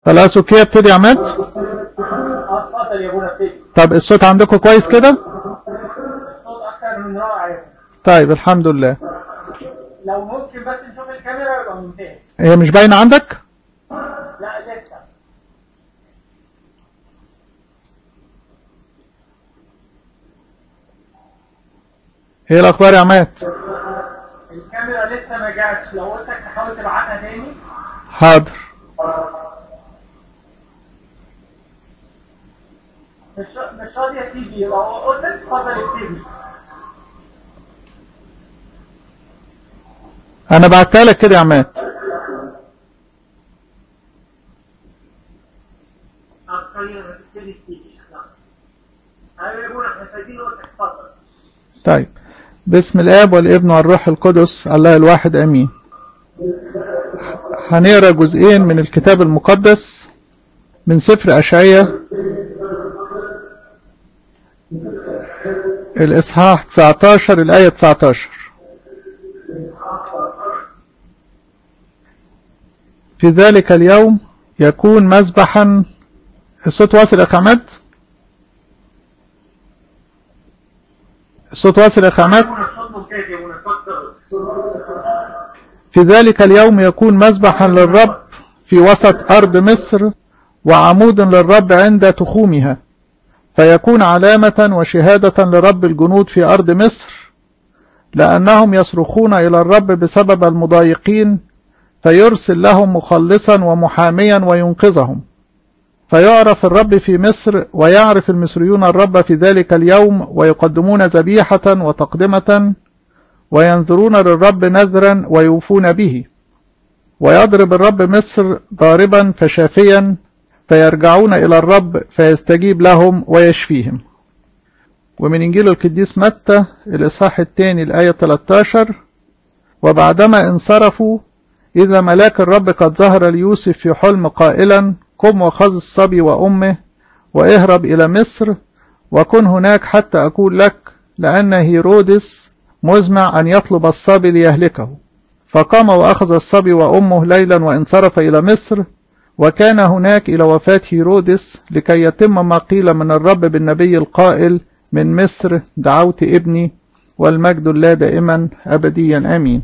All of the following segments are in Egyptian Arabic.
ثلاثوكية ابتدي يا عماد اتفضل يا ابونا ابتدي طب الصوت عندكم كويس كده الصوت اكتر من رائع يا ابني. طيب الحمد لله لو ممكن بس نشوف الكاميرا يبقى ممتاز هي مش باينة عندك لا لسه ايه الاخبار يا عماد الكاميرا لسه ما جاتش لو قلت لك تحاول تبعتها تاني حاضر مش مش راضيه تيجي لو قلت لك اتفضل ابتدي انا بعتها لك كده يا عماد طيب تبتدي تيجي ايوه يا ابونا احنا سايبين قلت اتفضل طيب باسم الاب والابن والروح القدس الله الواحد امين هنقرا جزئين من الكتاب المقدس من سفر اشعياء الاصحاح 19 الايه 19 في ذلك اليوم يكون مذبحا الصوت واصل يا أخي عماد الصوت واصل يا أخي عماد ابونا الصوت ممتاز يا ابونا اتفضل في ذلك اليوم يكون مذبحا للرب في وسط أرض مصر وعمود للرب عند تخومها فيكون علامة وشهادة لرب الجنود في أرض مصر لأنهم يصرخون إلى الرب بسبب المضايقين فيرسل لهم مخلصا ومحاميا وينقذهم فيعرف الرب في مصر ويعرف المصريون الرب في ذلك اليوم ويقدمون ذبيحة وتقدمة وينذرون للرب نذرا ويوفون به ويضرب الرب مصر ضاربا فشافيا فيرجعون إلى الرب فيستجيب لهم ويشفيهم ومن إنجيل القديس متى الإصحاح الثاني الآية 13 وبعدما انصرفوا إذا ملاك الرب قد ظهر ليوسف في حلم قائلا قم وخذ الصبي وأمه واهرب إلى مصر وكن هناك حتى أقول لك لأن هيرودس مزمع أن يطلب الصبي ليهلكه فقام وأخذ الصبي وأمه ليلا وانصرف إلى مصر وكان هناك إلى وفاة هيرودس لكي يتم ما قيل من الرب بالنبي القائل من مصر دعوت ابني والمجد لا دائما أبديا آمين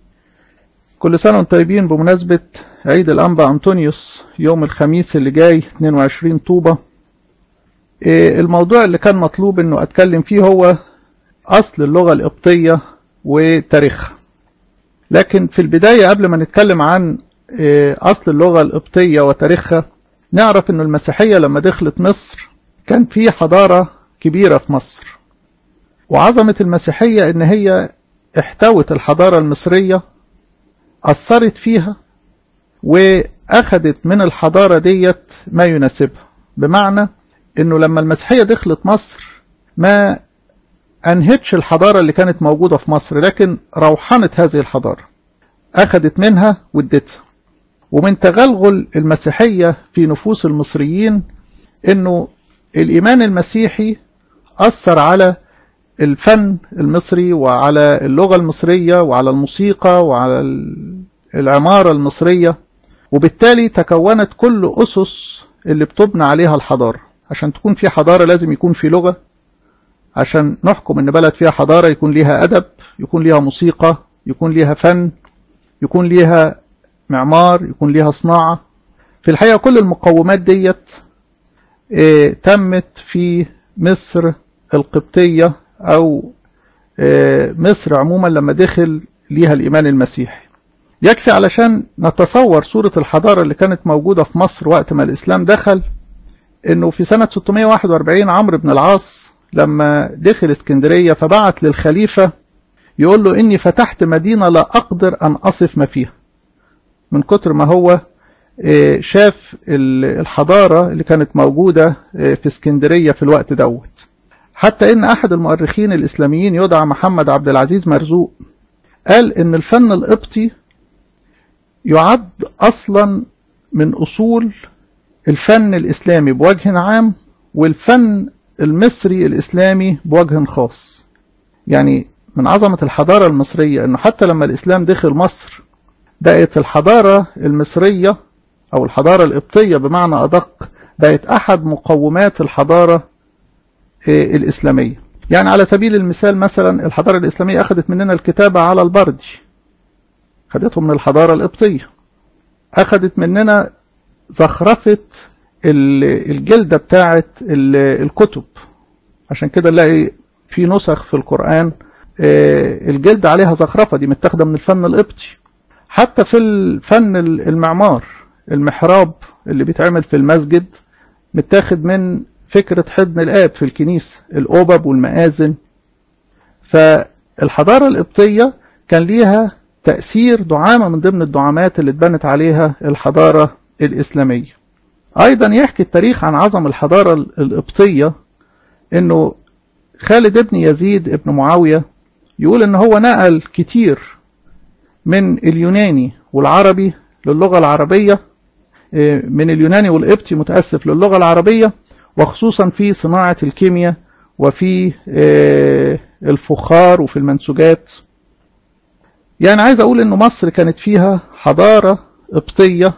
كل سنة وانتم طيبين بمناسبة عيد الأنبا أنطونيوس يوم الخميس اللي جاي 22 طوبة إيه الموضوع اللي كان مطلوب انه اتكلم فيه هو اصل اللغة القبطية وتاريخها لكن في البداية قبل ما نتكلم عن إيه اصل اللغة القبطية وتاريخها نعرف ان المسيحية لما دخلت مصر كان في حضارة كبيرة في مصر وعظمة المسيحية ان هي احتوت الحضارة المصرية أثرت فيها وأخذت من الحضارة ديت ما يناسبها بمعنى أنه لما المسيحية دخلت مصر ما أنهتش الحضارة اللي كانت موجودة في مصر لكن روحنت هذه الحضارة أخذت منها وادتها ومن تغلغل المسيحية في نفوس المصريين أنه الإيمان المسيحي أثر على الفن المصري وعلى اللغة المصرية وعلى الموسيقى وعلى العمارة المصرية وبالتالي تكونت كل أسس اللي بتبنى عليها الحضارة عشان تكون في حضارة لازم يكون في لغة عشان نحكم ان بلد فيها حضارة يكون ليها أدب يكون ليها موسيقى يكون ليها فن يكون ليها معمار يكون ليها صناعة في الحقيقة كل المقومات ديت اه تمت في مصر القبطية أو اه مصر عموما لما دخل ليها الإيمان المسيحي يكفي علشان نتصور صورة الحضارة اللي كانت موجودة في مصر وقت ما الإسلام دخل إنه في سنة 641 عمرو بن العاص لما دخل اسكندرية فبعت للخليفة يقول له إني فتحت مدينة لا أقدر أن أصف ما فيها من كتر ما هو شاف الحضارة اللي كانت موجودة في اسكندرية في الوقت دوت حتى إن أحد المؤرخين الإسلاميين يدعى محمد عبد العزيز مرزوق قال إن الفن القبطي يعد أصلا من أصول الفن الإسلامي بوجه عام والفن المصري الإسلامي بوجه خاص يعني من عظمة الحضارة المصرية أنه حتى لما الإسلام دخل مصر بقت الحضارة المصرية أو الحضارة القبطية بمعنى أدق بقت أحد مقومات الحضارة الإسلامية يعني على سبيل المثال مثلا الحضارة الإسلامية أخذت مننا الكتابة على البردي خدته من الحضارة القبطية أخذت مننا زخرفة الجلدة بتاعة الكتب عشان كده نلاقي في نسخ في القرآن الجلد عليها زخرفة دي متاخدة من الفن القبطي حتى في الفن المعمار المحراب اللي بيتعمل في المسجد متاخد من فكرة حضن الآب في الكنيسة الأوبب والمآذن فالحضارة القبطية كان ليها تأثير دعامة من ضمن الدعامات اللي اتبنت عليها الحضارة الإسلامية أيضا يحكي التاريخ عن عظم الحضارة القبطية أنه خالد ابن يزيد ابن معاوية يقول أن هو نقل كتير من اليوناني والعربي للغة العربية من اليوناني والقبطي متأسف للغة العربية وخصوصا في صناعة الكيمياء وفي الفخار وفي المنسوجات يعني عايز أقول أن مصر كانت فيها حضارة قبطية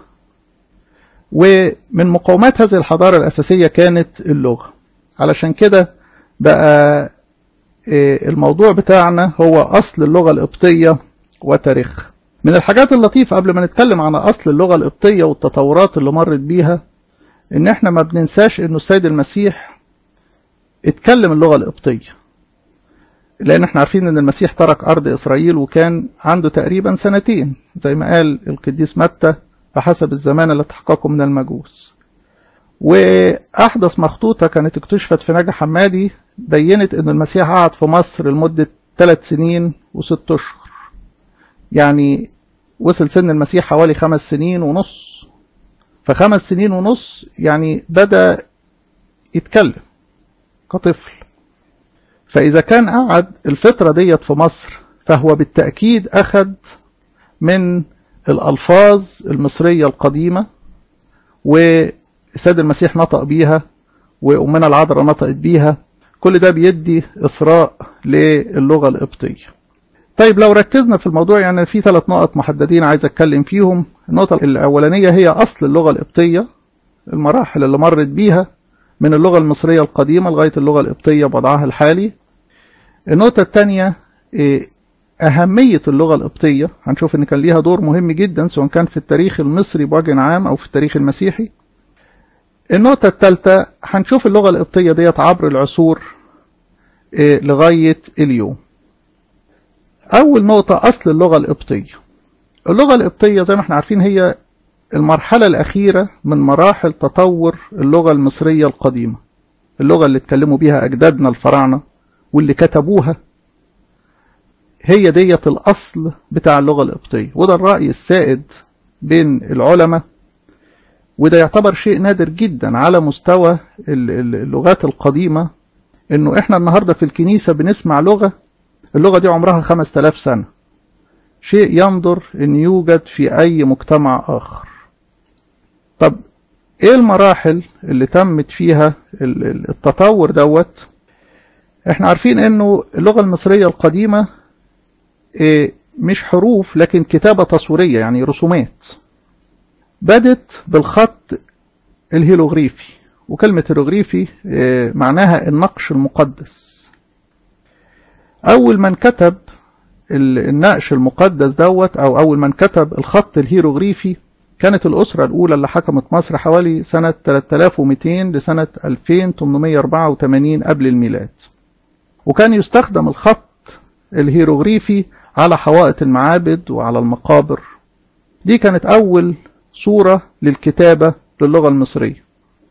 ومن مقومات هذه الحضارة الأساسية كانت اللغة علشان كده بقى الموضوع بتاعنا هو أصل اللغة القبطية وتاريخها من الحاجات اللطيفة قبل ما نتكلم عن أصل اللغة القبطية والتطورات اللي مرت بيها إن إحنا ما بننساش إنه السيد المسيح اتكلم اللغة القبطية لأن إحنا عارفين إن المسيح ترك أرض إسرائيل وكان عنده تقريبا سنتين زي ما قال القديس متى بحسب الزمان اللي تحققه من المجوس وأحدث مخطوطة كانت اكتشفت في نجا حمادي بينت إن المسيح قعد في مصر لمدة ثلاث سنين وست أشهر يعني وصل سن المسيح حوالي خمس سنين ونص فخمس سنين ونص يعني بدأ يتكلم كطفل فإذا كان قعد الفترة ديت في مصر فهو بالتأكيد أخذ من الألفاظ المصرية القديمة والسيد المسيح نطق بيها وأمنا العذراء نطقت بيها كل ده بيدي إثراء للغة القبطية طيب لو ركزنا في الموضوع يعني في ثلاث نقط محددين عايز أتكلم فيهم النقطة الأولانية هي أصل اللغة القبطية المراحل اللي مرت بيها من اللغة المصرية القديمة لغاية اللغة القبطية بوضعها الحالي النقطة الثانية أهمية اللغة القبطية هنشوف إن كان ليها دور مهم جدا سواء كان في التاريخ المصري بوجه عام أو في التاريخ المسيحي النقطة الثالثة هنشوف اللغة القبطية ديت عبر العصور لغاية اليوم أول نقطة أصل اللغة القبطية اللغة القبطية زي ما احنا عارفين هي المرحلة الأخيرة من مراحل تطور اللغة المصرية القديمة اللغة اللي اتكلموا بيها أجدادنا الفراعنة واللي كتبوها هي ديت الأصل بتاع اللغة القبطية وده الرأي السائد بين العلماء وده يعتبر شيء نادر جدا على مستوى اللغات القديمة انه احنا النهاردة في الكنيسة بنسمع لغة اللغة دي عمرها خمس تلاف سنة شيء ينظر ان يوجد في اي مجتمع اخر طب ايه المراحل اللي تمت فيها التطور دوت احنا عارفين انه اللغة المصرية القديمة إيه مش حروف لكن كتابة تصويرية يعني رسومات بدت بالخط الهيروغليفي وكلمة هيروغليفي إيه معناها النقش المقدس أول من كتب النقش المقدس دوت أو أول من كتب الخط الهيروغليفي كانت الأسرة الأولى اللي حكمت مصر حوالي سنة 3200 لسنة 2884 قبل الميلاد وكان يستخدم الخط الهيروغليفي على حوائط المعابد وعلى المقابر دي كانت أول صورة للكتابة للغة المصرية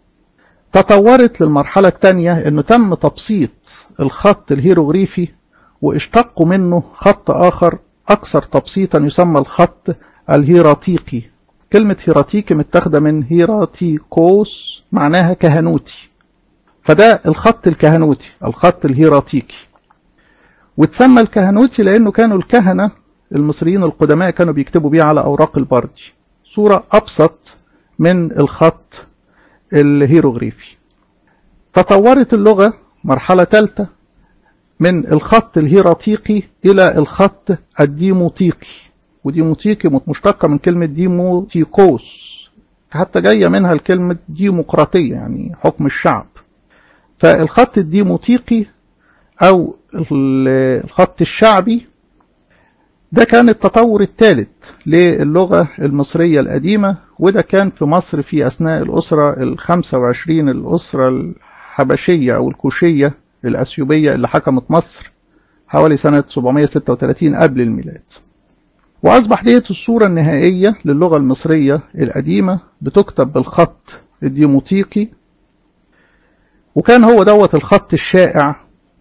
تطورت للمرحلة الثانية أنه تم تبسيط الخط الهيروغليفي واشتقوا منه خط آخر أكثر تبسيطا يسمى الخط الهيراتيقي كلمة هيراتيقي متاخدة من هيراتيكوس معناها كهنوتي فده الخط الكهنوتي الخط الهيراتيقي وتسمى الكهنوتي لأنه كانوا الكهنة المصريين القدماء كانوا بيكتبوا بيه على أوراق البردي صورة أبسط من الخط الهيروغليفي تطورت اللغة مرحلة ثالثة من الخط الهيراتيقي إلى الخط الديموتيقي وديموتيقي مشتقة من كلمة ديموتيكوس حتى جاية منها الكلمة ديمقراطية يعني حكم الشعب فالخط الديموتيقي أو الخط الشعبي ده كان التطور الثالث للغة المصرية القديمة وده كان في مصر في أثناء الأسرة الخمسة وعشرين الأسرة الحبشية أو الكوشية الأثيوبية اللي حكمت مصر حوالي سنة 736 قبل الميلاد وأصبح ديت الصورة النهائية للغة المصرية القديمة بتكتب بالخط الديموتيقي وكان هو دوت الخط الشائع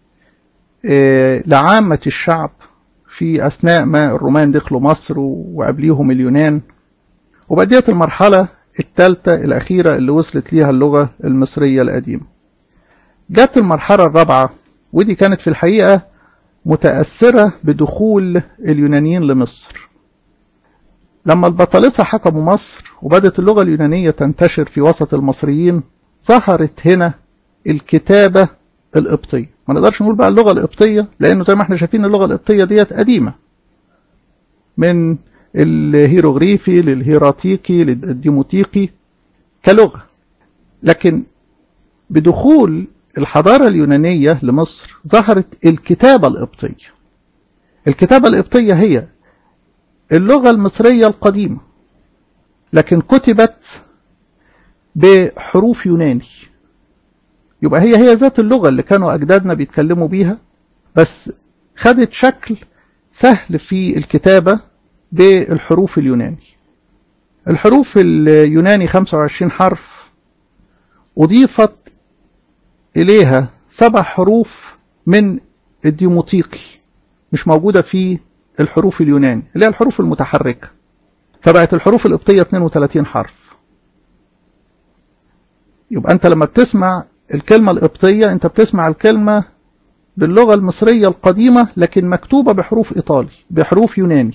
لعامة الشعب في أثناء ما الرومان دخلوا مصر وقبليهم اليونان وبديت المرحلة الثالثة الأخيرة اللي وصلت ليها اللغة المصرية القديمة جت المرحلة الرابعة ودي كانت في الحقيقة متأثرة بدخول اليونانيين لمصر لما البطالسة حكموا مصر وبدت اللغة اليونانية تنتشر في وسط المصريين ظهرت هنا الكتابة القبطية ما نقدرش نقول بقى اللغة القبطية لأنه زي ما احنا شايفين اللغة القبطية ديت قديمة من الهيروغريفي للهيراتيقي للديموتيقي كلغة لكن بدخول الحضارة اليونانية لمصر ظهرت الكتابة القبطية الكتابة القبطية هي اللغة المصرية القديمة لكن كتبت بحروف يوناني يبقى هي هي ذات اللغة اللي كانوا أجدادنا بيتكلموا بيها بس خدت شكل سهل في الكتابة بالحروف اليوناني الحروف اليوناني 25 حرف أضيفت إليها سبع حروف من الديموتيقي مش موجودة في الحروف اليوناني اللي هي الحروف المتحركة فبقت الحروف القبطية 32 حرف يبقى أنت لما بتسمع الكلمة القبطية أنت بتسمع الكلمة باللغة المصرية القديمة لكن مكتوبة بحروف إيطالي بحروف يوناني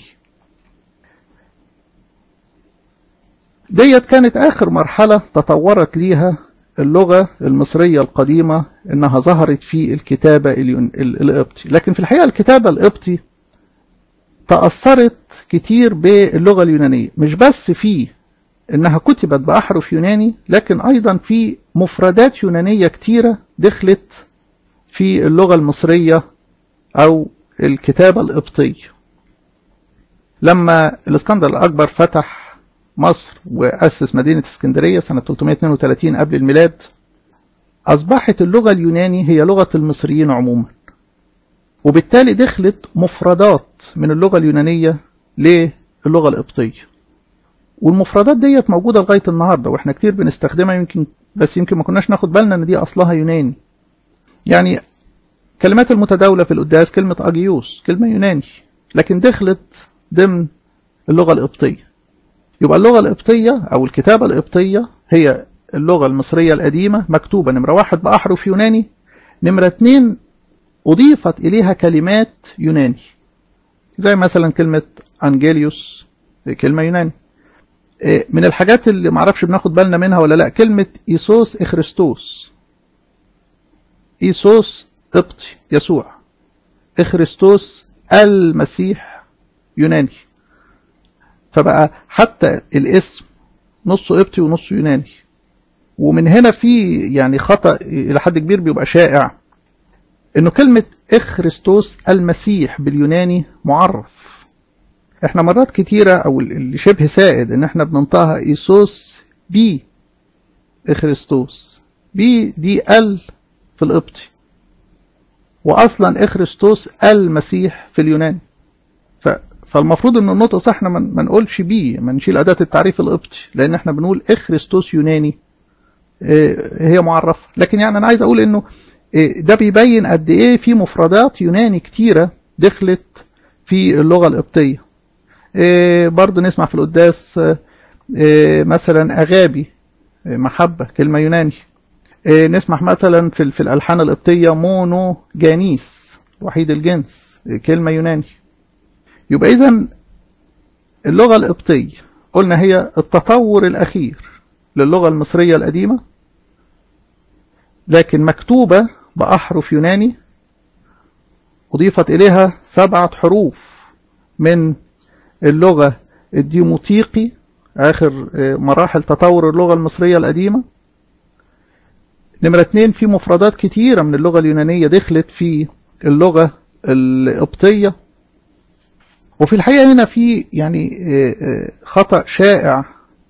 ديت كانت آخر مرحلة تطورت ليها اللغة المصرية القديمة إنها ظهرت في الكتابة القبطي لكن في الحقيقة الكتابة القبطي تأثرت كتير باللغة اليونانية مش بس في إنها كتبت بأحرف يوناني لكن أيضا في مفردات يونانية كتيرة دخلت في اللغة المصرية أو الكتابة القبطية لما الإسكندر الأكبر فتح مصر وأسس مدينة اسكندرية سنة 332 قبل الميلاد أصبحت اللغة اليوناني هي لغة المصريين عموما وبالتالي دخلت مفردات من اللغة اليونانية للغة القبطية والمفردات ديت موجودة لغاية النهاردة واحنا كتير بنستخدمها يمكن بس يمكن ما كناش ناخد بالنا ان دي اصلها يوناني يعني كلمات المتداولة في القداس كلمة أجيوس كلمة يوناني لكن دخلت ضمن اللغة القبطية يبقى اللغة القبطية أو الكتابة القبطية هي اللغة المصرية القديمة مكتوبة نمرة واحد بأحرف يوناني نمرة اتنين أضيفت إليها كلمات يوناني زي مثلا كلمة أنجيليوس كلمة يوناني من الحاجات اللي معرفش بناخد بالنا منها ولا لا كلمة إيسوس إخريستوس إيسوس قبطي يسوع إخريستوس المسيح يوناني فبقى حتى الاسم نصه قبطي ونصه يوناني ومن هنا في يعني خطأ إلى حد كبير بيبقى شائع إنه كلمة إخريستوس المسيح باليوناني معرف احنا مرات كتيرة او اللي شبه سائد ان احنا بننطقها ايسوس بي اخريستوس بي دي ال في القبطي واصلا اخريستوس المسيح في اليوناني ف فالمفروض ان النطق صح احنا ما نقولش بي ما نشيل اداه التعريف القبطي لان احنا بنقول اخريستوس يوناني هي معرفه لكن يعني انا عايز اقول انه ده بيبين قد ايه في مفردات يوناني كتيره دخلت في اللغه القبطيه إيه برضو نسمع في القداس إيه مثلا أغابي إيه محبة كلمة يوناني نسمع مثلا في, في الألحان القبطية مونو جانيس وحيد الجنس كلمة يوناني يبقى إذا اللغة القبطية قلنا هي التطور الأخير للغة المصرية القديمة لكن مكتوبة بأحرف يوناني أضيفت إليها سبعة حروف من اللغة الديموتيقي آخر مراحل تطور اللغة المصرية القديمة نمرة اتنين في مفردات كتيرة من اللغة اليونانية دخلت في اللغة القبطية وفي الحقيقة هنا في يعني خطأ شائع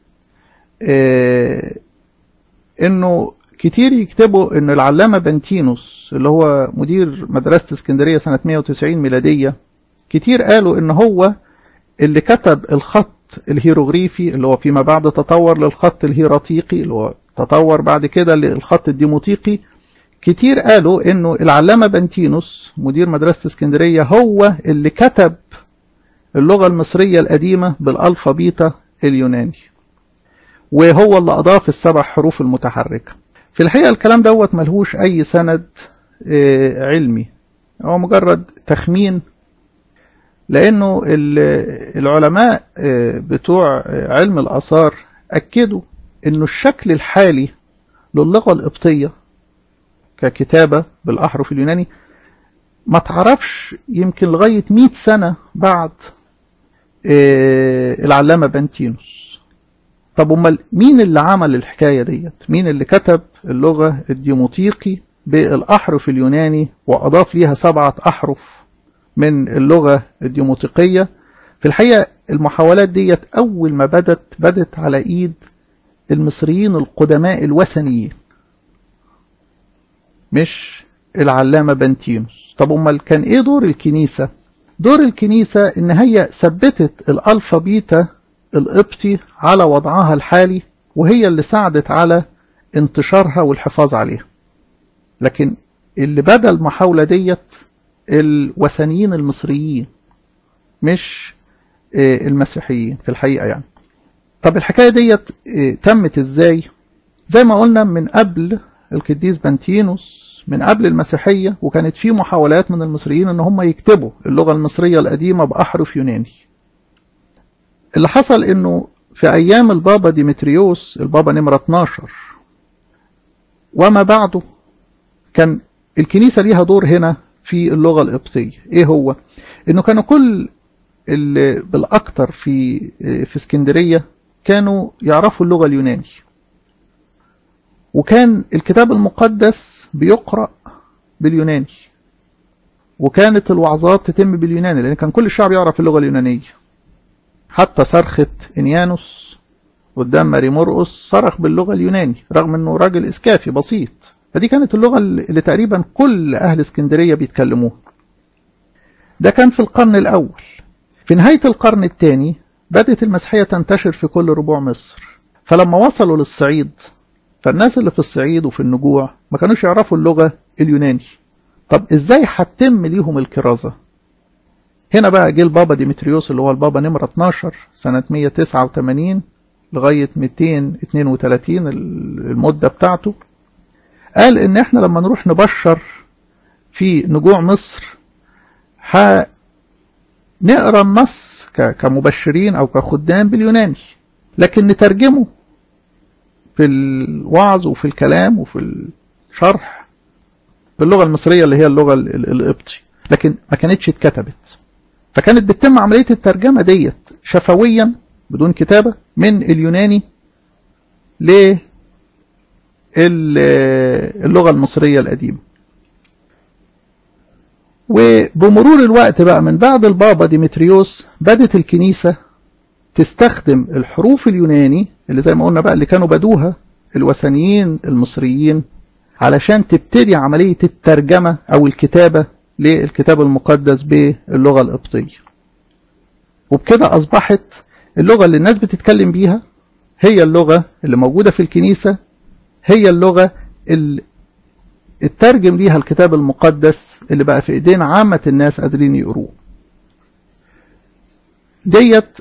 انه كتير يكتبوا ان العلامة بنتينوس اللي هو مدير مدرسة اسكندرية سنة 190 ميلادية كتير قالوا ان هو اللي كتب الخط الهيروغليفي اللي هو فيما بعد تطور للخط الهيراتيقي اللي هو تطور بعد كده للخط الديموتيقي كتير قالوا انه العلامة بنتينوس مدير مدرسة اسكندرية هو اللي كتب اللغة المصرية القديمة بالألفابيتا اليوناني وهو اللي أضاف السبع حروف المتحركة في الحقيقة الكلام دوت ملهوش أي سند علمي هو مجرد تخمين لأنه العلماء بتوع علم الآثار أكدوا أنه الشكل الحالي للغة القبطية ككتابة بالأحرف اليوناني ما تعرفش يمكن لغاية 100 سنة بعد العلامة بنتينوس طب امال مين اللي عمل الحكاية ديت مين اللي كتب اللغة الديموتيقي بالأحرف اليوناني وأضاف ليها سبعة أحرف من اللغة الديموتيقية في الحقيقة المحاولات ديت أول ما بدت بدت على إيد المصريين القدماء الوثنيين مش العلامة بنتينوس طب امال كان ايه دور الكنيسة دور الكنيسة ان هي ثبتت الالفابيتا القبطي على وضعها الحالي وهي اللي ساعدت على انتشارها والحفاظ عليها لكن اللي بدا المحاولة ديت الوثنيين المصريين مش المسيحيين في الحقيقة يعني طب الحكاية ديت تمت ازاي زي ما قلنا من قبل القديس بنتينوس من قبل المسيحية وكانت في محاولات من المصريين ان هم يكتبوا اللغة المصرية القديمة بأحرف يوناني اللي حصل انه في ايام البابا ديمتريوس البابا نمرة 12 وما بعده كان الكنيسة ليها دور هنا في اللغة القبطية ايه هو انه كانوا كل اللي بالاكتر في في اسكندرية كانوا يعرفوا اللغة اليوناني وكان الكتاب المقدس بيقرأ باليوناني وكانت الوعظات تتم باليوناني لأن كان كل الشعب يعرف اللغة اليونانية حتى صرخة إنيانوس قدام ماري مرقس صرخ باللغة اليوناني رغم أنه راجل إسكافي بسيط فدي كانت اللغة اللي تقريبا كل أهل اسكندرية بيتكلموها ده كان في القرن الأول في نهاية القرن الثاني بدأت المسيحية تنتشر في كل ربوع مصر فلما وصلوا للصعيد فالناس اللي في الصعيد وفي النجوع ما كانوش يعرفوا اللغة اليوناني طب ازاي هتتم ليهم الكرازة هنا بقى جه البابا ديمتريوس اللي هو البابا نمرة 12 سنة 189 لغاية 232 المدة بتاعته قال ان احنا لما نروح نبشر في نجوع مصر نقرا النص كمبشرين او كخدام باليوناني لكن نترجمه في الوعظ وفي الكلام وفي الشرح باللغة المصرية اللي هي اللغة القبطي لكن ما كانتش اتكتبت فكانت بتتم عملية الترجمة ديت شفويا بدون كتابة من اليوناني للغة المصرية القديمة وبمرور الوقت بقى من بعد البابا ديمتريوس بدت الكنيسة تستخدم الحروف اليوناني اللي زي ما قلنا بقى اللي كانوا بدوها الوثنيين المصريين علشان تبتدي عملية الترجمة أو الكتابة للكتاب المقدس باللغة القبطية وبكده أصبحت اللغة اللي الناس بتتكلم بيها هي اللغة اللي موجودة في الكنيسة هي اللغة اللي الترجم ليها الكتاب المقدس اللي بقى في ايدين عامة الناس قادرين يقروه ديت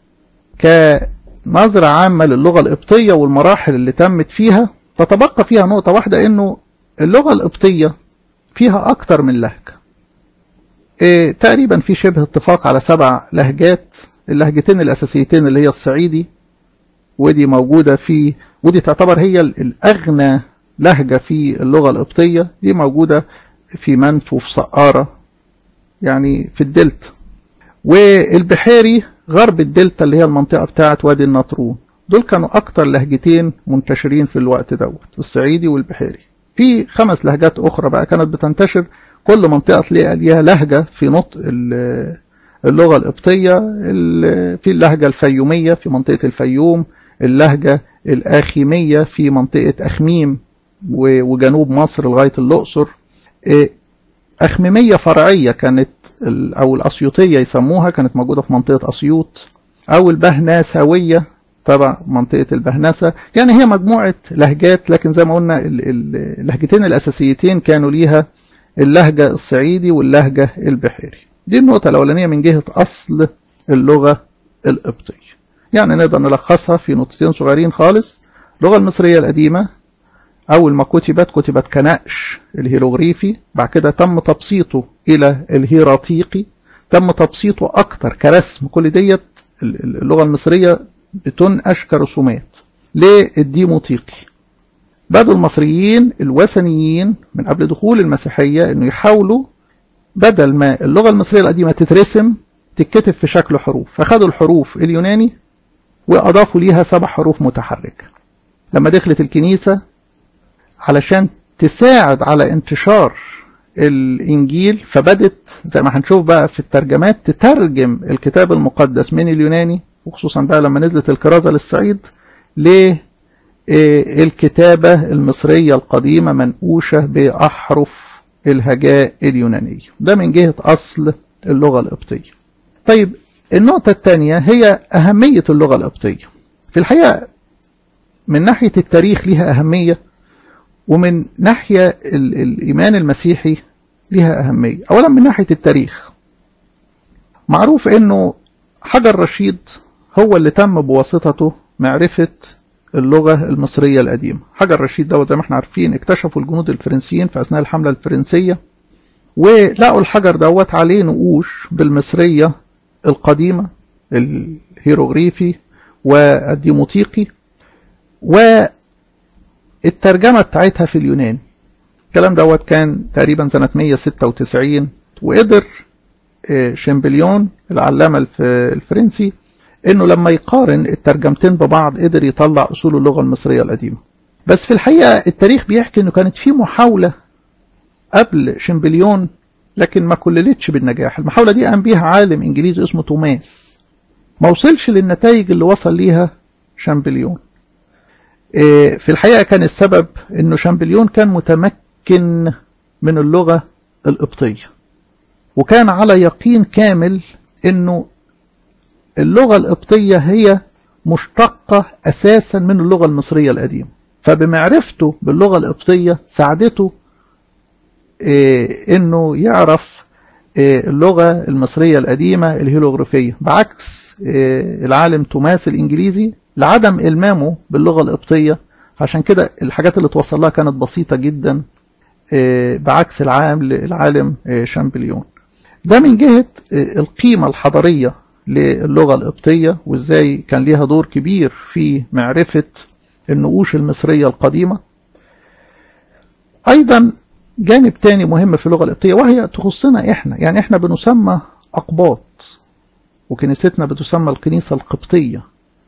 كنظرة عامة للغة القبطية والمراحل اللي تمت فيها تتبقى فيها نقطة واحدة انه اللغة القبطية فيها اكتر من لهجة إيه تقريبا في شبه اتفاق على سبع لهجات اللهجتين الاساسيتين اللي هي الصعيدي ودي موجودة في ودي تعتبر هي الاغنى لهجة في اللغة القبطية دي موجودة في منف وفي سقارة يعني في الدلتا والبحيري غرب الدلتا اللي هي المنطقة بتاعة وادي النطرون دول كانوا أكتر لهجتين منتشرين في الوقت دوت الصعيدي والبحيري في خمس لهجات أخرى بقى كانت بتنتشر كل منطقة تلاقي ليها لهجة في نطق اللغة القبطية في اللهجة الفيومية في منطقة الفيوم اللهجة الآخيمية في منطقة أخميم وجنوب مصر لغاية الأقصر أخميمية فرعية كانت أو الأسيوطية يسموها كانت موجودة في منطقة أسيوط أو البهناساوية تبع منطقة البهنسة يعني هي مجموعة لهجات لكن زي ما قلنا اللهجتين الأساسيتين كانوا ليها اللهجة الصعيدي واللهجة البحيري دي النقطة الأولانية من جهة أصل اللغة القبطية يعني نقدر نلخصها في نقطتين صغيرين خالص اللغة المصرية القديمة أول ما كتبت كتبت كنقش الهيروغريفي بعد كده تم تبسيطه إلى الهيراتيقي تم تبسيطه أكتر كرسم كل ديت اللغة المصرية بتنقش كرسومات للديموطيقي بدوا المصريين الوثنيين من قبل دخول المسيحية انه يحاولوا بدل ما اللغة المصرية القديمة تترسم تتكتب في شكل حروف فخدوا الحروف اليوناني وأضافوا ليها سبع حروف متحركة لما دخلت الكنيسة علشان تساعد على انتشار الإنجيل فبدت زي ما هنشوف بقى في الترجمات تترجم الكتاب المقدس من اليوناني وخصوصا بقى لما نزلت الكرازة للصعيد للكتابة المصرية القديمة منقوشة بأحرف الهجاء اليونانية ده من جهة أصل اللغة القبطية طيب النقطة الثانية هي أهمية اللغة القبطية في الحقيقة من ناحية التاريخ لها أهمية ومن ناحية الإيمان المسيحي لها أهمية أولا من ناحية التاريخ معروف أنه حجر رشيد هو اللي تم بواسطته معرفة اللغة المصرية القديمة حجر رشيد دوت زي ما احنا عارفين اكتشفوا الجنود الفرنسيين في أثناء الحملة الفرنسية ولقوا الحجر دوت عليه نقوش بالمصرية القديمة الهيروغريفي والديموطيقي والترجمة بتاعتها في اليونان الكلام دوت كان تقريبا سنة 196 وقدر شمبليون العلامة الفرنسي انه لما يقارن الترجمتين ببعض قدر يطلع اصول اللغة المصرية القديمة بس في الحقيقة التاريخ بيحكي انه كانت في محاولة قبل شمبليون لكن ما كللتش بالنجاح المحاولة دي قام بيها عالم انجليزي اسمه توماس ما وصلش للنتائج اللي وصل ليها شامبليون في الحقيقة كان السبب انه شامبليون كان متمكن من اللغة القبطية وكان على يقين كامل انه اللغة القبطية هي مشتقة اساسا من اللغة المصرية القديمة فبمعرفته باللغة القبطية ساعدته انه يعرف اللغة المصرية القديمة الهيروغرافية بعكس العالم توماس الإنجليزي لعدم إلمامه باللغة القبطية عشان كده الحاجات اللي توصل لها كانت بسيطة جدا بعكس العالم العالم شامبليون ده من جهة القيمة الحضارية للغة القبطية وازاي كان ليها دور كبير في معرفة النقوش المصرية القديمة أيضا جانب تاني مهم في اللغة القبطية وهي تخصنا إحنا يعني إحنا بنسمى أقباط وكنيستنا بتسمى الكنيسة القبطية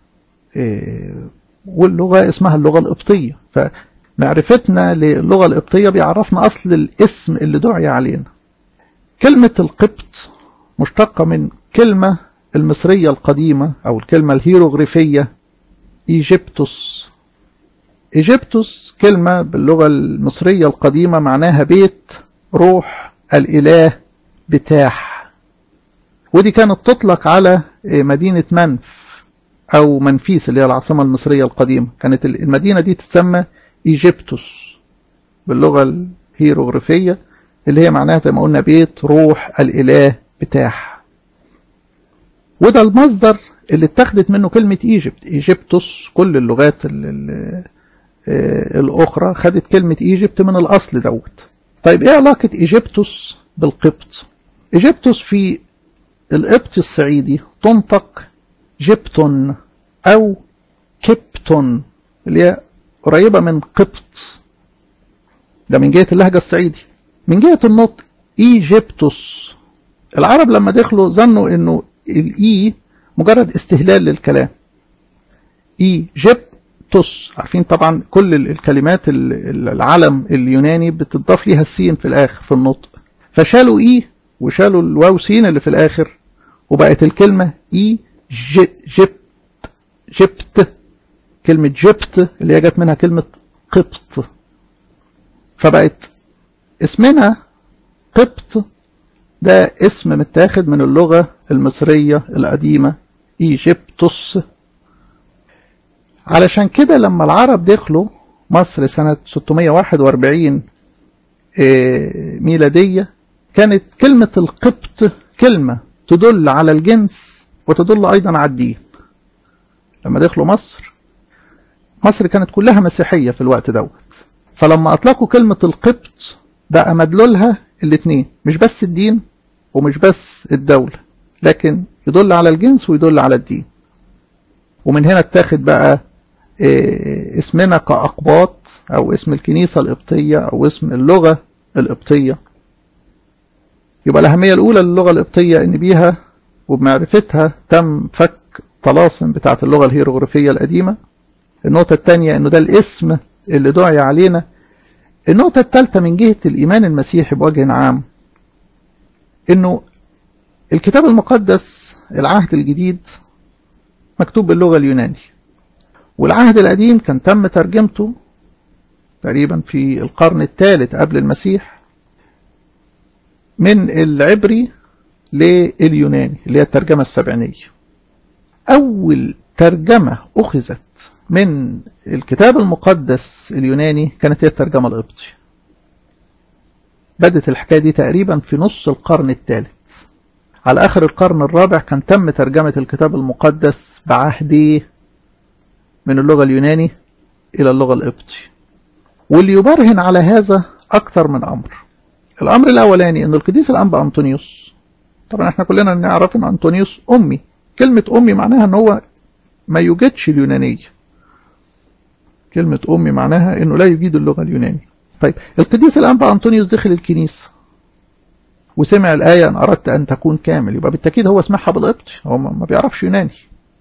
واللغة اسمها اللغة القبطية فمعرفتنا للغة القبطية بيعرفنا أصل الاسم اللي دعي علينا كلمة القبط مشتقة من كلمة المصرية القديمة أو الكلمة الهيروغريفية إيجيبتوس إيجيبتوس كلمة باللغة المصرية القديمة معناها بيت روح الإله بتاح ودي كانت تطلق على مدينة منف أو منفيس اللي هي العاصمة المصرية القديمة كانت المدينة دي تسمى إيجيبتوس باللغة الهيروغريفية اللي هي معناها زي ما قلنا بيت روح الإله بتاح وده المصدر اللي اتخذت منه كلمة إيجيبت إيجيبتوس كل اللغات اللي الأخرى خدت كلمة إيجيبت من الأصل دوت طيب إيه علاقة إيجيبتوس بالقبط إيجيبتوس في القبط الصعيدي تنطق جبتون أو كبتون اللي هي قريبة من قبط ده من جهة اللهجة الصعيدي من جهة النطق إيجيبتوس العرب لما دخلوا ظنوا إنه الإي مجرد استهلال للكلام ايجيبتوس عارفين طبعا كل الكلمات العلم اليوناني بتضاف ليها السين في الاخر في النطق فشالوا اي وشالوا الواو سين اللي في الاخر وبقت الكلمه اي جبت جبت كلمة جبت اللي هي جت منها كلمة قبط فبقت اسمنا قبط ده اسم متاخد من اللغة المصرية القديمة ايجيبتوس علشان كده لما العرب دخلوا مصر سنة 641 ميلادية كانت كلمة القبط كلمة تدل على الجنس وتدل أيضا على الدين لما دخلوا مصر مصر كانت كلها مسيحية في الوقت دوت فلما أطلقوا كلمة القبط بقى مدلولها الاثنين مش بس الدين ومش بس الدولة لكن يدل على الجنس ويدل على الدين ومن هنا اتاخد بقى اسمنا كأقباط أو اسم الكنيسة القبطية أو اسم اللغة القبطية يبقى الأهمية الأولى للغة القبطية إن بيها وبمعرفتها تم فك طلاسم بتاعة اللغة الهيروغرافية القديمة النقطة الثانية إنه ده الاسم اللي دعي علينا النقطة الثالثة من جهة الإيمان المسيحي بوجه عام إنه الكتاب المقدس العهد الجديد مكتوب باللغة اليوناني والعهد القديم كان تم ترجمته تقريبا في القرن الثالث قبل المسيح من العبري لليوناني اللي هي الترجمة السبعينية أول ترجمة أخذت من الكتاب المقدس اليوناني كانت هي الترجمة القبطي بدت الحكاية دي تقريبا في نص القرن الثالث على آخر القرن الرابع كان تم ترجمة الكتاب المقدس بعهديه من اللغة اليوناني إلى اللغة القبطي واللي يبرهن على هذا أكثر من أمر الأمر الأولاني أن القديس الأنبا أنطونيوس طبعا احنا كلنا نعرف أن أنطونيوس أمي كلمة أمي معناها أن هو ما يوجدش اليونانية كلمة أمي معناها أنه لا يجيد اللغة اليونانية طيب القديس الأنبا أنطونيوس دخل الكنيسة وسمع الآية أن أردت أن تكون كامل يبقى بالتأكيد هو سمعها بالقبطي هو ما بيعرفش يوناني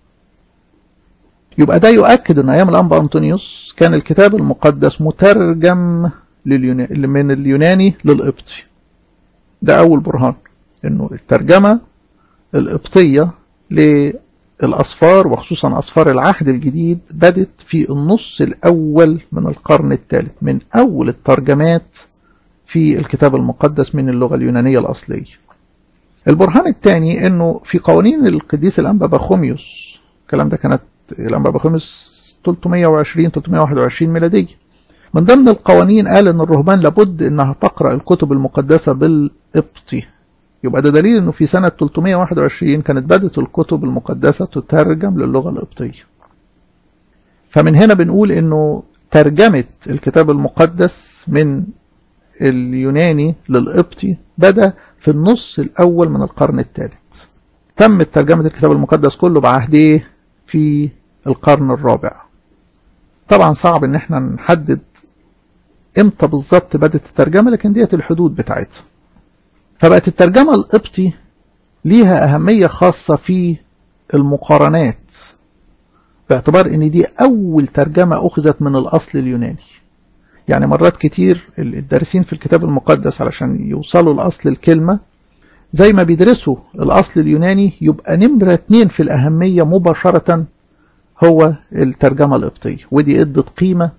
يبقى ده يؤكد أن أيام الأنبا أنطونيوس كان الكتاب المقدس مترجم لليوناني من اليوناني للقبطي ده أول برهان أنه الترجمة القبطية للأصفار وخصوصا أصفار العهد الجديد بدت في النص الأول من القرن الثالث من أول الترجمات في الكتاب المقدس من اللغة اليونانية الأصلية البرهان الثاني أنه في قوانين القديس الأنبا بخوميوس الكلام ده كانت الأنبا بخوميوس 320 321 ميلادية من ضمن القوانين قال أن الرهبان لابد أنها تقرأ الكتب المقدسة بالقبطي يبقى ده دليل أنه في سنة 321 كانت بدت الكتب المقدسة تترجم للغة القبطية فمن هنا بنقول أنه ترجمة الكتاب المقدس من اليوناني للقبطي بدأ في النص الأول من القرن الثالث تمت ترجمة الكتاب المقدس كله بعهديه في القرن الرابع طبعا صعب ان احنا نحدد امتى بالظبط بدأت الترجمة لكن ديت الحدود بتاعتها فبقت الترجمة القبطي ليها أهمية خاصة في المقارنات باعتبار ان دي أول ترجمة أخذت من الأصل اليوناني يعني مرات كتير الدارسين في الكتاب المقدس علشان يوصلوا لأصل الكلمة زي ما بيدرسوا الأصل اليوناني يبقى نمرة اتنين في الأهمية مباشرة هو الترجمة القبطية ودي ادت قيمة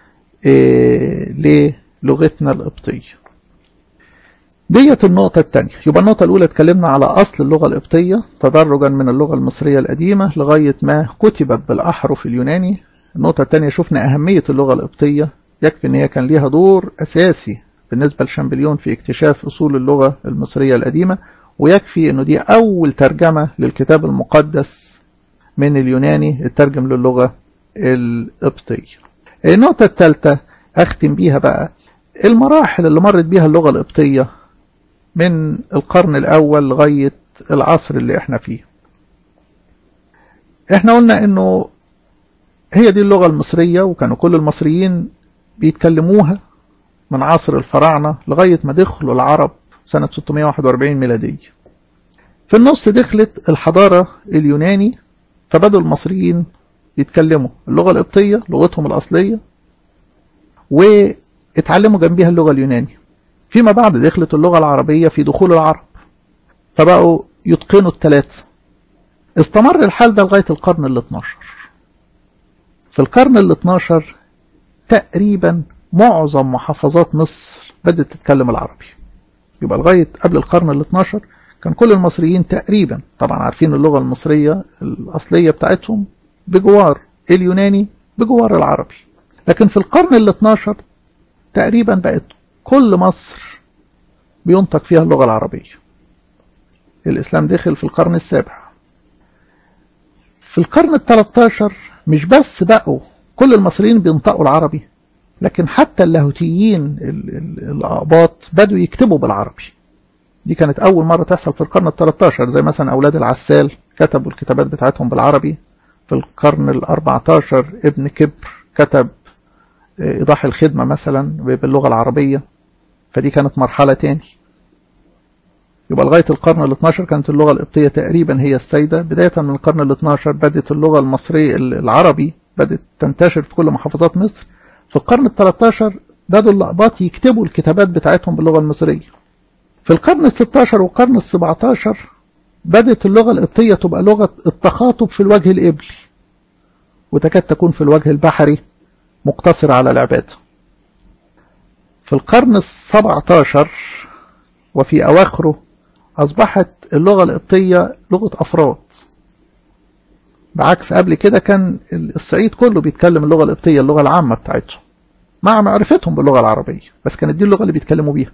إيه للغتنا القبطية ديت النقطة الثانية يبقى النقطة الأولى اتكلمنا على أصل اللغة القبطية تدرجا من اللغة المصرية القديمة لغاية ما كتبت بالأحرف اليوناني النقطة الثانية شفنا أهمية اللغة القبطية يكفي أن هي كان ليها دور أساسي بالنسبة لشامبليون في اكتشاف أصول اللغة المصرية القديمة ويكفي أنه دي أول ترجمة للكتاب المقدس من اليوناني الترجم للغة القبطية النقطة الثالثة أختم بيها بقى المراحل اللي مرت بيها اللغة القبطية من القرن الأول لغاية العصر اللي احنا فيه احنا قلنا انه هي دي اللغة المصرية وكانوا كل المصريين بيتكلموها من عصر الفراعنة لغاية ما دخلوا العرب سنة 641 ميلادية في النص دخلت الحضارة اليوناني فبدوا المصريين يتكلموا اللغة القبطية لغتهم الأصلية واتعلموا جنبها اللغة اليوناني فيما بعد دخلت اللغة العربية في دخول العرب فبقوا يتقنوا الثلاثة استمر الحال ده لغاية القرن ال 12 في القرن ال 12 تقريبا معظم محافظات مصر بدأت تتكلم العربي يبقى لغاية قبل القرن ال 12 كان كل المصريين تقريبا طبعا عارفين اللغة المصرية الأصلية بتاعتهم بجوار اليوناني بجوار العربي لكن في القرن ال 12 تقريبا بقت كل مصر بينطق فيها اللغة العربية الإسلام دخل في القرن السابع في القرن ال 13 مش بس بقوا كل المصريين بينطقوا العربي لكن حتى اللاهوتيين الأقباط بدوا يكتبوا بالعربي دي كانت أول مرة تحصل في القرن ال 13 زي مثلا أولاد العسال كتبوا الكتابات بتاعتهم بالعربي في القرن ال 14 ابن كبر كتب إيضاح الخدمة مثلا باللغة العربية فدي كانت مرحلة تاني يبقى لغاية القرن ال 12 كانت اللغة القبطية تقريبا هي السيدة بداية من القرن ال 12 بدأت اللغة المصرية العربي بدأت تنتشر في كل محافظات مصر في القرن ال 13 بدأوا الأقباط يكتبوا الكتابات بتاعتهم باللغة المصرية في القرن ال 16 والقرن ال 17 بدأت اللغة القبطية تبقى لغة التخاطب في الوجه الإبلي وتكاد تكون في الوجه البحري مقتصرة على العبادة في القرن ال 17 وفي أواخره أصبحت اللغة القبطية لغة أفراد بعكس قبل كده كان الصعيد كله بيتكلم اللغة القبطية اللغة العامة بتاعتهم مع معرفتهم باللغة العربية بس كانت دي اللغة اللي بيتكلموا بيها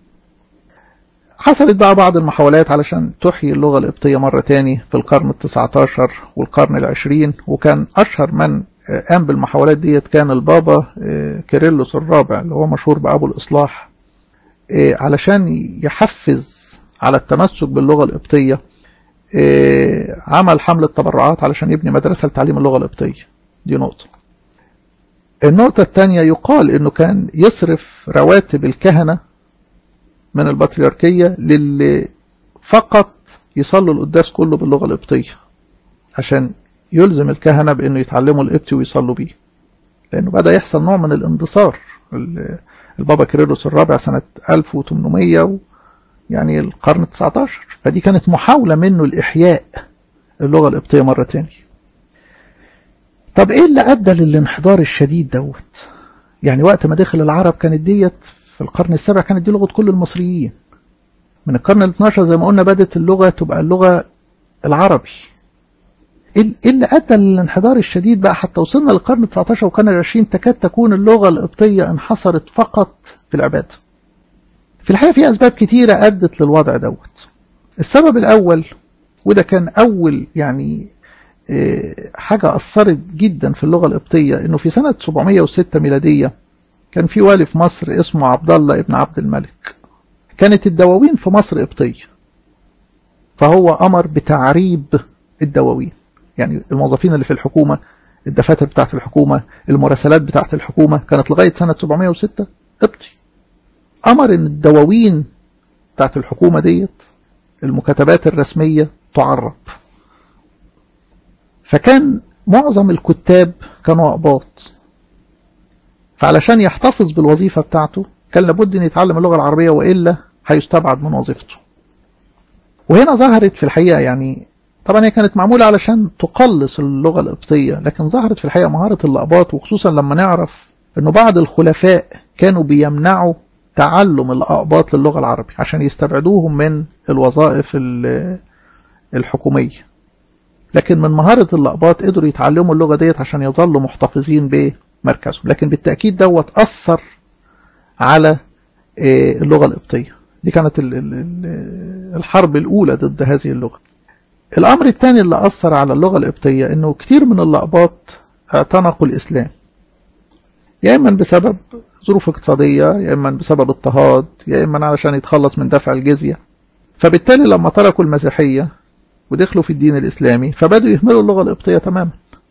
حصلت بقى بعض المحاولات علشان تحيي اللغة القبطية مرة تاني في القرن التسعة عشر والقرن العشرين وكان أشهر من قام بالمحاولات ديت كان البابا كيرلس الرابع اللي هو مشهور بأبو الإصلاح علشان يحفز على التمسك باللغة القبطية عمل حملة تبرعات علشان يبني مدرسة لتعليم اللغة القبطية دي نقطة النقطة الثانية يقال انه كان يصرف رواتب الكهنة من البطريركية للي فقط يصلوا القداس كله باللغة القبطية عشان يلزم الكهنة بانه يتعلموا القبطي ويصلوا بيه لانه بدأ يحصل نوع من الاندثار البابا كيرلس الرابع سنة 1800 و يعني القرن 19 فدي كانت محاولة منه لإحياء اللغة القبطية مرة تاني طب ايه اللي أدى للانحدار الشديد دوت يعني وقت ما دخل العرب كانت ديت في القرن السابع كانت دي لغة كل المصريين من القرن ال 12 زي ما قلنا بدأت اللغة تبقى اللغة العربي ايه اللي ادى للانحدار الشديد بقى حتى وصلنا للقرن 19 والقرن العشرين تكاد تكون اللغة القبطية انحصرت فقط في العبادة في الحقيقة في أسباب كتيرة أدت للوضع دوت السبب الأول وده كان أول يعني حاجة أثرت جدا في اللغة القبطية إنه في سنة 706 ميلادية كان في والي في مصر اسمه عبد الله ابن عبد الملك كانت الدواوين في مصر قبطية فهو أمر بتعريب الدواوين يعني الموظفين اللي في الحكومة الدفاتر بتاعت الحكومة المراسلات بتاعت الحكومة كانت لغاية سنة 706 قبطي أمر إن الدواوين بتاعت الحكومة ديت المكاتبات الرسمية تعرب فكان معظم الكتاب كانوا أقباط فعلشان يحتفظ بالوظيفة بتاعته كان لابد أن يتعلم اللغة العربية وإلا هيستبعد من وظيفته وهنا ظهرت في الحقيقة يعني طبعا هي كانت معمولة علشان تقلص اللغة القبطية لكن ظهرت في الحقيقة مهارة الأقباط وخصوصا لما نعرف أنه بعض الخلفاء كانوا بيمنعوا تعلم الأقباط للغة العربية عشان يستبعدوهم من الوظائف الحكومية لكن من مهارة الأقباط قدروا يتعلموا اللغة ديت عشان يظلوا محتفظين بمركزهم لكن بالتأكيد دوت أثر على اللغة القبطية دي كانت الحرب الأولى ضد هذه اللغة الأمر الثاني اللي أثر على اللغة القبطية أنه كتير من الأقباط اعتنقوا الإسلام يا إما بسبب ظروف اقتصادية يا إما بسبب اضطهاد يا إما علشان يتخلص من دفع الجزية فبالتالي لما تركوا المسيحية ودخلوا في الدين الإسلامي فبدوا يهملوا اللغة القبطية تماما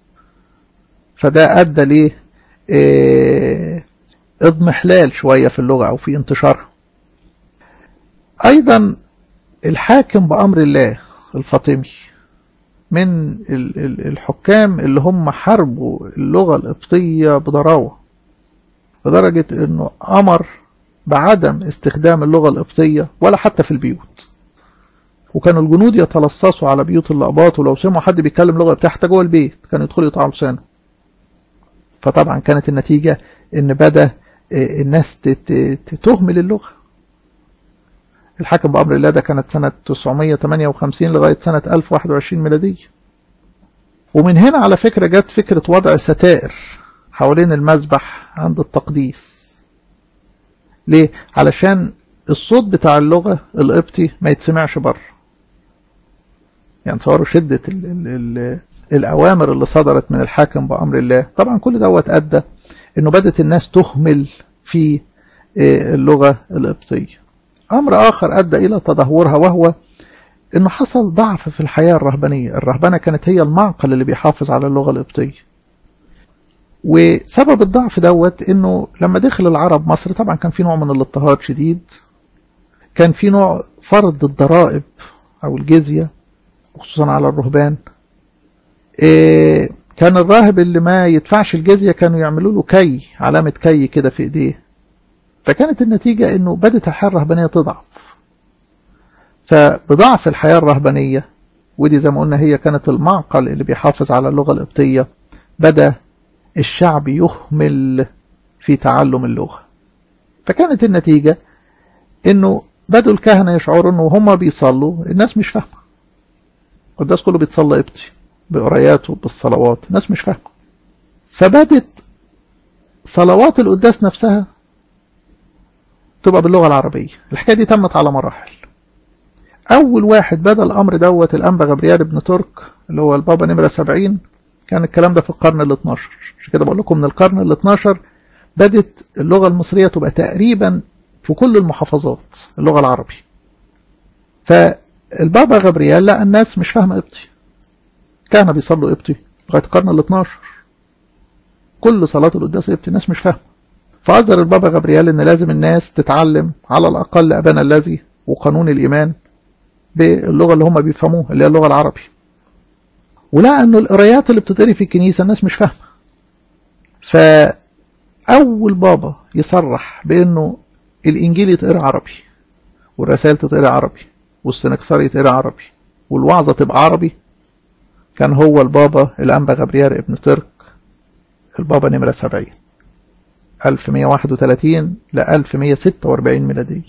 فده أدى ليه إيه اضمحلال شوية في اللغة أو في انتشارها أيضا الحاكم بأمر الله الفاطمي من الحكام اللي هم حاربوا اللغة القبطية بضراوة لدرجة انه امر بعدم استخدام اللغة القبطية ولا حتى في البيوت وكانوا الجنود يتلصصوا على بيوت اللقباط ولو سمعوا حد بيتكلم لغة قبطية حتى جوه البيت كانوا يدخلوا يقطعوا لسانه فطبعا كانت النتيجة ان بدا الناس تهمل اللغة الحاكم بأمر الله ده كانت سنة 958 لغاية سنة 1021 ميلادية ومن هنا على فكرة جت فكرة وضع ستائر حوالين المذبح عند التقديس ليه؟ علشان الصوت بتاع اللغة القبطي ما يتسمعش بره يعني تصوروا شدة ال ال ال الأوامر اللي صدرت من الحاكم بأمر الله طبعا كل دوت أدى أنه بدأت الناس تهمل في اللغة القبطية أمر آخر أدى إلى تدهورها وهو أنه حصل ضعف في الحياة الرهبانية الرهبنة كانت هي المعقل اللي بيحافظ على اللغة القبطية وسبب الضعف دوت أنه لما دخل العرب مصر طبعا كان في نوع من الاضطهاد شديد كان في نوع فرض الضرائب أو الجزية خصوصا على الرهبان إيه كان الراهب اللي ما يدفعش الجزية كانوا يعملوا له كي علامة كي كده في ايديه فكانت النتيجة انه بدت الحياة الرهبانية تضعف فبضعف الحياة الرهبانية ودي زي ما قلنا هي كانت المعقل اللي بيحافظ على اللغة القبطية بدأ الشعب يهمل في تعلم اللغة فكانت النتيجة انه بدوا الكهنة يشعروا انه هم بيصلوا الناس مش فاهمة القداس كله بيتصلى قبطي بقراياته بالصلوات الناس مش فاهمة فبدت صلوات القداس نفسها تبقى باللغة العربية الحكاية دي تمت على مراحل أول واحد بدأ الأمر دوت الأنبا غبريال بن ترك اللي هو البابا نمرة 70 كان الكلام ده في القرن ال 12 عشان كده بقول لكم من القرن ال 12 بدت اللغة المصرية تبقى تقريبا في كل المحافظات اللغة العربي فالبابا غبريال لقى الناس مش فاهمة قبطي كان بيصلوا قبطي لغاية القرن ال 12 كل صلاة القداس قبطي الناس مش فاهمة فأصدر البابا غبريال إن لازم الناس تتعلم على الأقل أبانا الذي وقانون الإيمان باللغة اللي هم بيفهموها اللي هي اللغة العربي ولقى إنه القرايات اللي بتتقري في الكنيسة الناس مش فاهمة فأول بابا يصرح بإنه الإنجيل يتقرا عربي والرسائل تتقرا عربي والسنكسار يتقرا عربي والوعظة تبقى عربي كان هو البابا الأنبا غبريال ابن ترك البابا نمرة 70 1131 ل 1146 ميلادية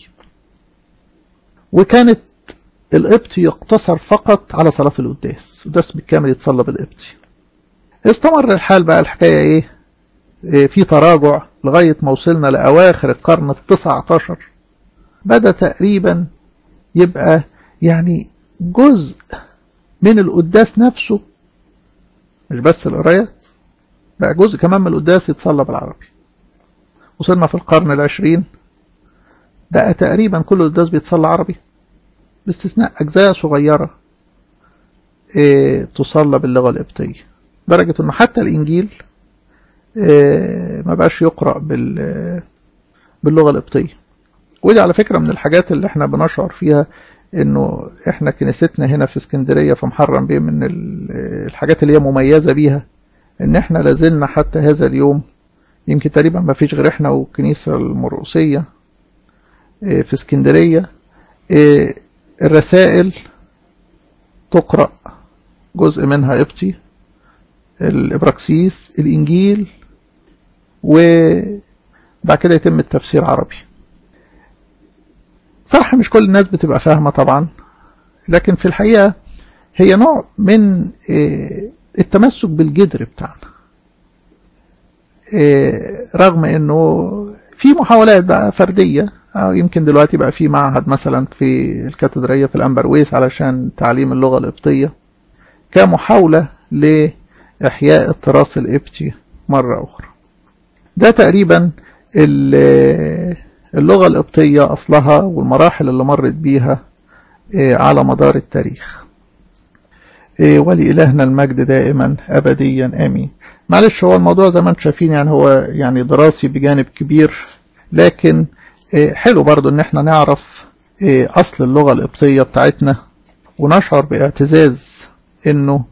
وكانت القبطي يقتصر فقط على صلاة القداس القداس بالكامل يتصلى بالقبطي استمر الحال بقى الحكاية ايه, إيه في تراجع لغاية ما وصلنا لأواخر القرن التسعة عشر بدأ تقريبا يبقى يعني جزء من القداس نفسه مش بس القرايات بقى جزء كمان من القداس يتصلى بالعربي وصلنا في القرن العشرين بقى تقريبا كل القداس بيتصلى عربي باستثناء أجزاء صغيرة إيه تصلى باللغة القبطية درجة أنه حتى الإنجيل إيه ما بقاش يقرأ بال باللغة القبطية ودي على فكرة من الحاجات اللي احنا بنشعر فيها انه احنا كنيستنا هنا في اسكندرية في محرم بيه من الحاجات اللي هي مميزة بيها ان احنا لازلنا حتى هذا اليوم يمكن تقريبا ما فيش غير احنا والكنيسة المرقسية في اسكندرية الرسائل تقرأ جزء منها قبطي الإبراكسيس الإنجيل وبعد كده يتم التفسير عربي صح مش كل الناس بتبقى فاهمة طبعا لكن في الحقيقة هي نوع من التمسك بالجدر بتاعنا رغم انه في محاولات بقى فردية أو يمكن دلوقتي بقى في معهد مثلا في الكاتدرية في الأنبرويس علشان تعليم اللغة القبطية كمحاولة لإحياء التراث القبطي مرة أخرى ده تقريبا اللغة القبطية أصلها والمراحل اللي مرت بيها على مدار التاريخ ولإلهنا المجد دائما أبديا آمين معلش هو الموضوع زي ما انتم شايفين يعني هو يعني دراسي بجانب كبير لكن حلو برضو ان احنا نعرف اصل اللغة القبطية بتاعتنا ونشعر باعتزاز انه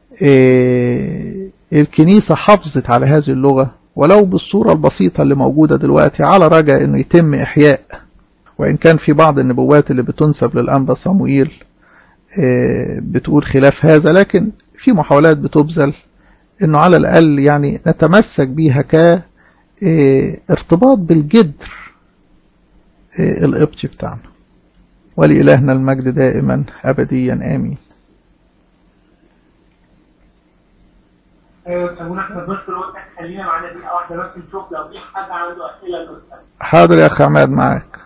الكنيسة حافظت على هذه اللغة ولو بالصورة البسيطة اللي موجودة دلوقتي على رجاء انه يتم احياء وان كان في بعض النبوات اللي بتنسب للانبا صموئيل بتقول خلاف هذا لكن في محاولات بتبذل انه على الاقل يعني نتمسك بيها كارتباط بالجدر القبطي بتاعنا ولإلهنا المجد دائما أبديا آمين ابونا احمد بشكر وقتك خلينا معانا دقيقه واحده بس نشوف لو في حد عنده اسئله للاستاذ حاضر يا أخ عماد معاك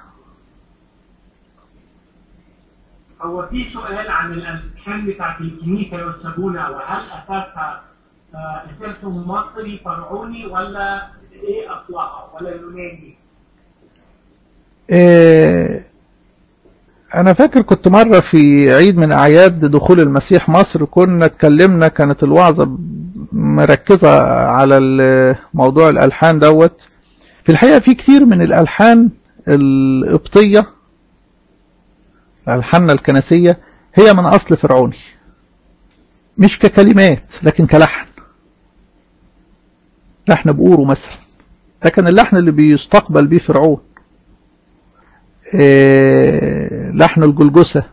هو في سؤال عن الالحان بتاعت الكنيسه يا استاذ ابونا وهل اساسها آه، اساسه مصري فرعوني ولا ايه اصلها ولا يوناني؟ إيه أنا فاكر كنت مرة في عيد من أعياد دخول المسيح مصر كنا اتكلمنا كانت الوعظة مركزة على موضوع الألحان دوت في الحقيقة في كتير من الألحان القبطية الألحان الكنسية هي من أصل فرعوني مش ككلمات لكن كلحن لحن بقوره مثلا ده كان اللحن اللي بيستقبل بيه فرعون إيه لحن الجلجسة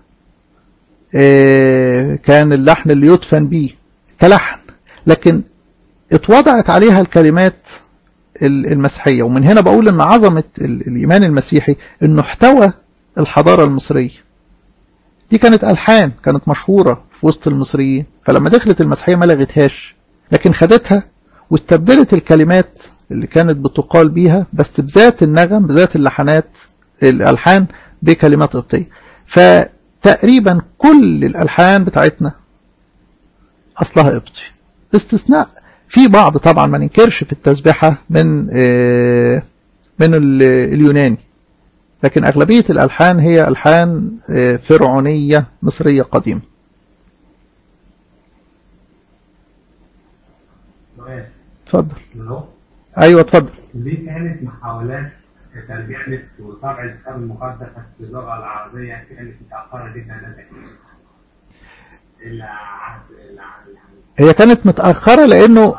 إيه كان اللحن اللي يدفن بيه كلحن لكن اتوضعت عليها الكلمات المسيحية ومن هنا بقول ان عظمة الإيمان المسيحي انه احتوى الحضارة المصرية دي كانت ألحان كانت مشهورة في وسط المصريين فلما دخلت المسيحية ما لغتهاش لكن خدتها واستبدلت الكلمات اللي كانت بتقال بيها بس بذات النغم بذات اللحنات الألحان بكلمات قبطية فتقريبا كل الألحان بتاعتنا أصلها قبطي باستثناء في بعض طبعا ما ننكرش في التسبحة من من اليوناني لكن أغلبية الألحان هي ألحان فرعونية مصرية قديمة اتفضل ايوه اتفضل ليه كانت محاولات ترجمة وطبع الكتاب المقدس في اللغة العربية كانت متأخرة جدا لدى إلى عهد إلى عهد هي كانت متأخرة لأنه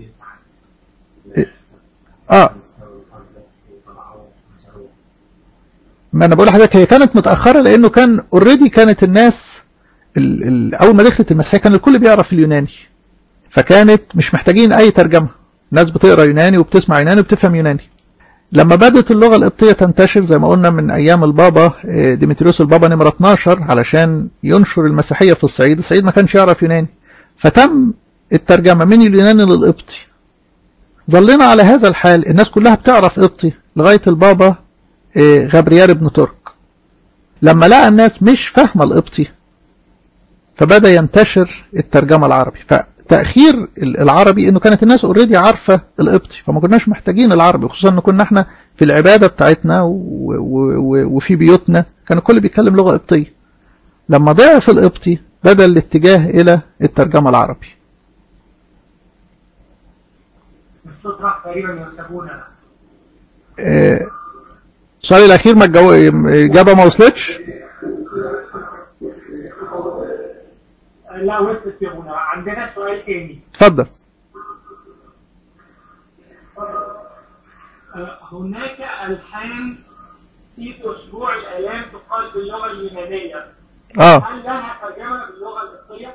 اه ما انا بقول لحضرتك هي كانت متأخرة لأنه كان اوريدي كانت الناس ال ال أول ما دخلت المسيحية كان الكل بيعرف اليوناني فكانت مش محتاجين أي ترجمة الناس بتقرا يوناني وبتسمع يوناني وبتفهم يوناني لما بدأت اللغة القبطية تنتشر زي ما قلنا من أيام البابا ديمتريوس البابا نمرة 12 علشان ينشر المسيحية في الصعيد الصعيد ما كانش يعرف يوناني فتم الترجمة من اليوناني للقبطي ظلنا على هذا الحال الناس كلها بتعرف قبطي لغاية البابا غبريال بن ترك لما لقى الناس مش فاهمة القبطي فبدأ ينتشر الترجمة العربي فتأخير العربي انه كانت الناس اوريدي عارفة القبطي فما كناش محتاجين العربي خصوصا ان كنا احنا في العبادة بتاعتنا وفي بيوتنا كان الكل بيتكلم لغة قبطية لما ضعف القبطي بدأ الاتجاه الى الترجمة العربي الصوت راح تقريبا ينسبونا السؤال الأخير ما الجو... الإجابة ما وصلتش لا وصلت يا ابونا عندنا سؤال تاني اتفضل هناك ألحان في أسبوع الآلام تقال باللغة اليونانية اه هل لها ترجمة باللغة القبطية؟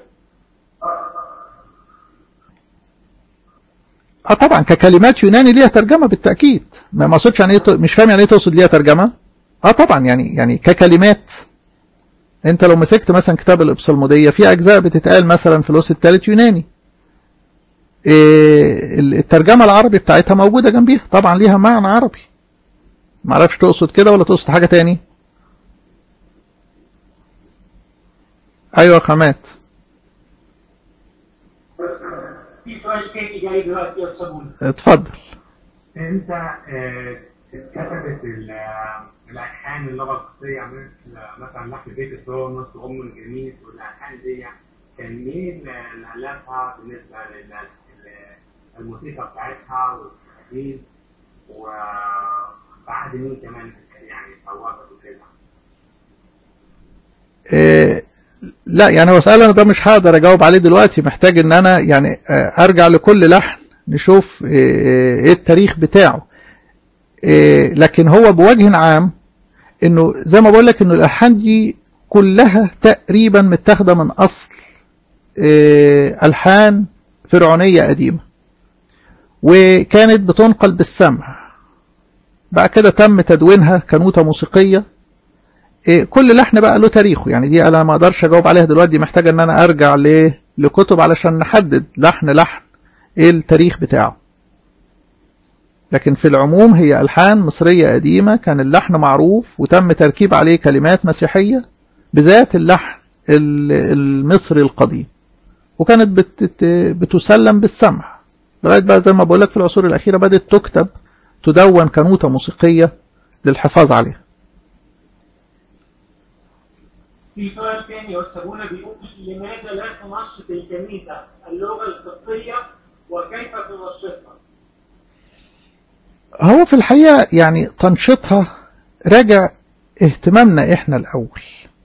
اه طبعا ككلمات يوناني ليها ترجمة بالتأكيد ما ما اقصدش يعني ايه ت- مش فاهم يعني ايه تقصد ليها ترجمة اه طبعا يعني يعني ككلمات انت لو مسكت مثلا كتاب الابصالمودية في اجزاء بتتقال مثلا في الوسط الثالث يوناني إيه الترجمة العربي بتاعتها موجودة جنبيها طبعا ليها معنى عربي معرفش تقصد كده ولا تقصد حاجة تاني ايوه خامات في سؤال تاني جاي دلوقتي يا أستاذ اتفضل انت آه، اتكتبت ال- الالحان اللغه القبطيه مثل مثلا لحن بيت الثورنس وام الجميل والالحان دي كان مين اللي الفها بالنسبه للموسيقى بتاعتها والتحديد وبعد مين كمان يعني صوتت وكده إيه لا يعني هو سؤال انا ده مش هقدر اجاوب عليه دلوقتي محتاج ان انا يعني آه، ارجع لكل لحن نشوف آه، ايه التاريخ بتاعه آه، لكن هو بوجه عام انه زي ما بقول لك انه الالحان دي كلها تقريبا متاخده من اصل آه، الحان فرعونيه قديمه وكانت بتنقل بالسمع بعد كده تم تدوينها كنوتة موسيقية إيه، كل لحن بقى له تاريخه يعني دي انا ما اقدرش اجاوب عليها دلوقتي محتاجه ان انا ارجع ل... لكتب علشان نحدد لحن لحن ايه التاريخ بتاعه لكن في العموم هي الحان مصريه قديمه كان اللحن معروف وتم تركيب عليه كلمات مسيحيه بذات اللحن ال- المصري القديم وكانت بت... بتسلم بالسمع لغايه بقى زي ما بقول لك في العصور الاخيره بدات تكتب تدون كنوته موسيقيه للحفاظ عليها في سؤال ثاني يوسفونا بيقول لماذا لا تنشط الكنيسة اللغة القبطية وكيف تنشطها؟ هو في الحقيقة يعني تنشيطها راجع اهتمامنا احنا الاول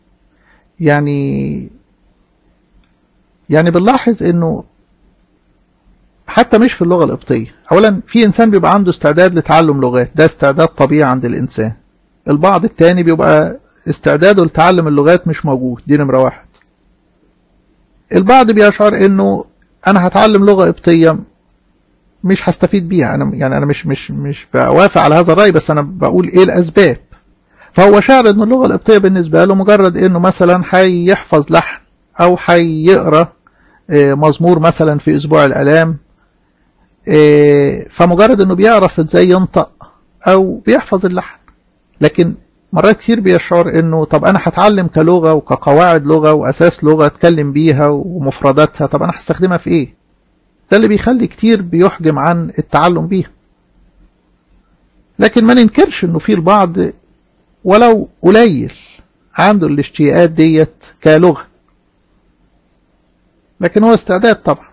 يعني يعني بنلاحظ انه حتى مش في اللغة القبطية اولا في انسان بيبقى عنده استعداد لتعلم لغات ده استعداد طبيعي عند الانسان البعض التاني بيبقى استعداده لتعلم اللغات مش موجود دي نمرة واحد البعض بيشعر انه انا هتعلم لغة قبطية مش هستفيد بيها انا يعني انا مش مش مش بوافق على هذا الراي بس انا بقول ايه الاسباب فهو شاعر ان اللغه القبطيه بالنسبه له مجرد انه مثلا هيحفظ لحن او هيقرا آه، مزمور مثلا في اسبوع الالام آه، فمجرد انه بيعرف ازاي ينطق او بيحفظ اللحن لكن مرات كتير بيشعر انه طب انا هتعلم كلغه وكقواعد لغه واساس لغه اتكلم بيها ومفرداتها طب انا هستخدمها في ايه ده اللي بيخلي كتير بيحجم عن التعلم بيها لكن ما ننكرش انه في البعض ولو قليل عنده الاشتياقات ديت كلغة لكن هو استعداد طبعا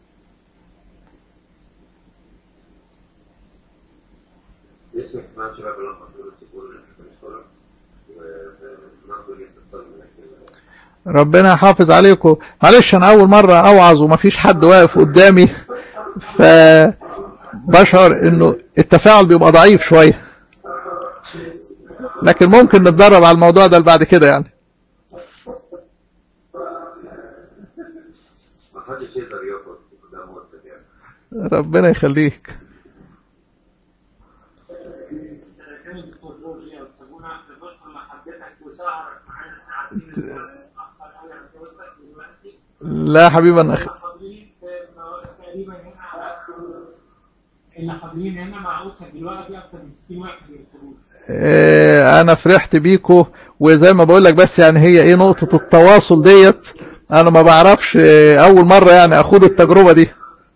يسمح مع شباب الأخوة تكون في الصلاة وناخذ الاتصال من ربنا يحافظ عليكم معلش انا اول مرة اوعظ ومفيش حد واقف قدامي فبشعر انه التفاعل بيبقى ضعيف شوية لكن ممكن نتدرب على الموضوع ده بعد كده يعني ما حدش يقدر يقف قدام وقتك يعني ربنا يخليك كان الدكتور جورج يوسفونا بنشكر محبتك وسهرك معانا احنا عارفين اكثر قوي عن جوزك دلوقتي لا حبيبي انا أخ... حاضرين تقريبا هنا على اللي حاضرين هنا مع أسرة دلوقتي أكثر من 60 واحد يوصلون آه، انا فرحت بيكو وزي ما بقول لك بس يعني هي ايه نقطة التواصل ديت انا ما بعرفش آه، اول مرة يعني اخوض التجربة دي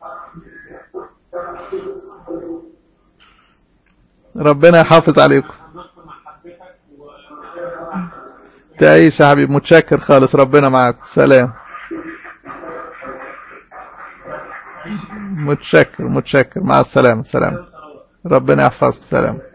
ربنا يحافظ عليكم بنشكر محبتك و تعيش يا حبيبي متشكر خالص ربنا معاكم سلام متشكر متشكر مع السلامة سلام ربنا يحفظكم سلام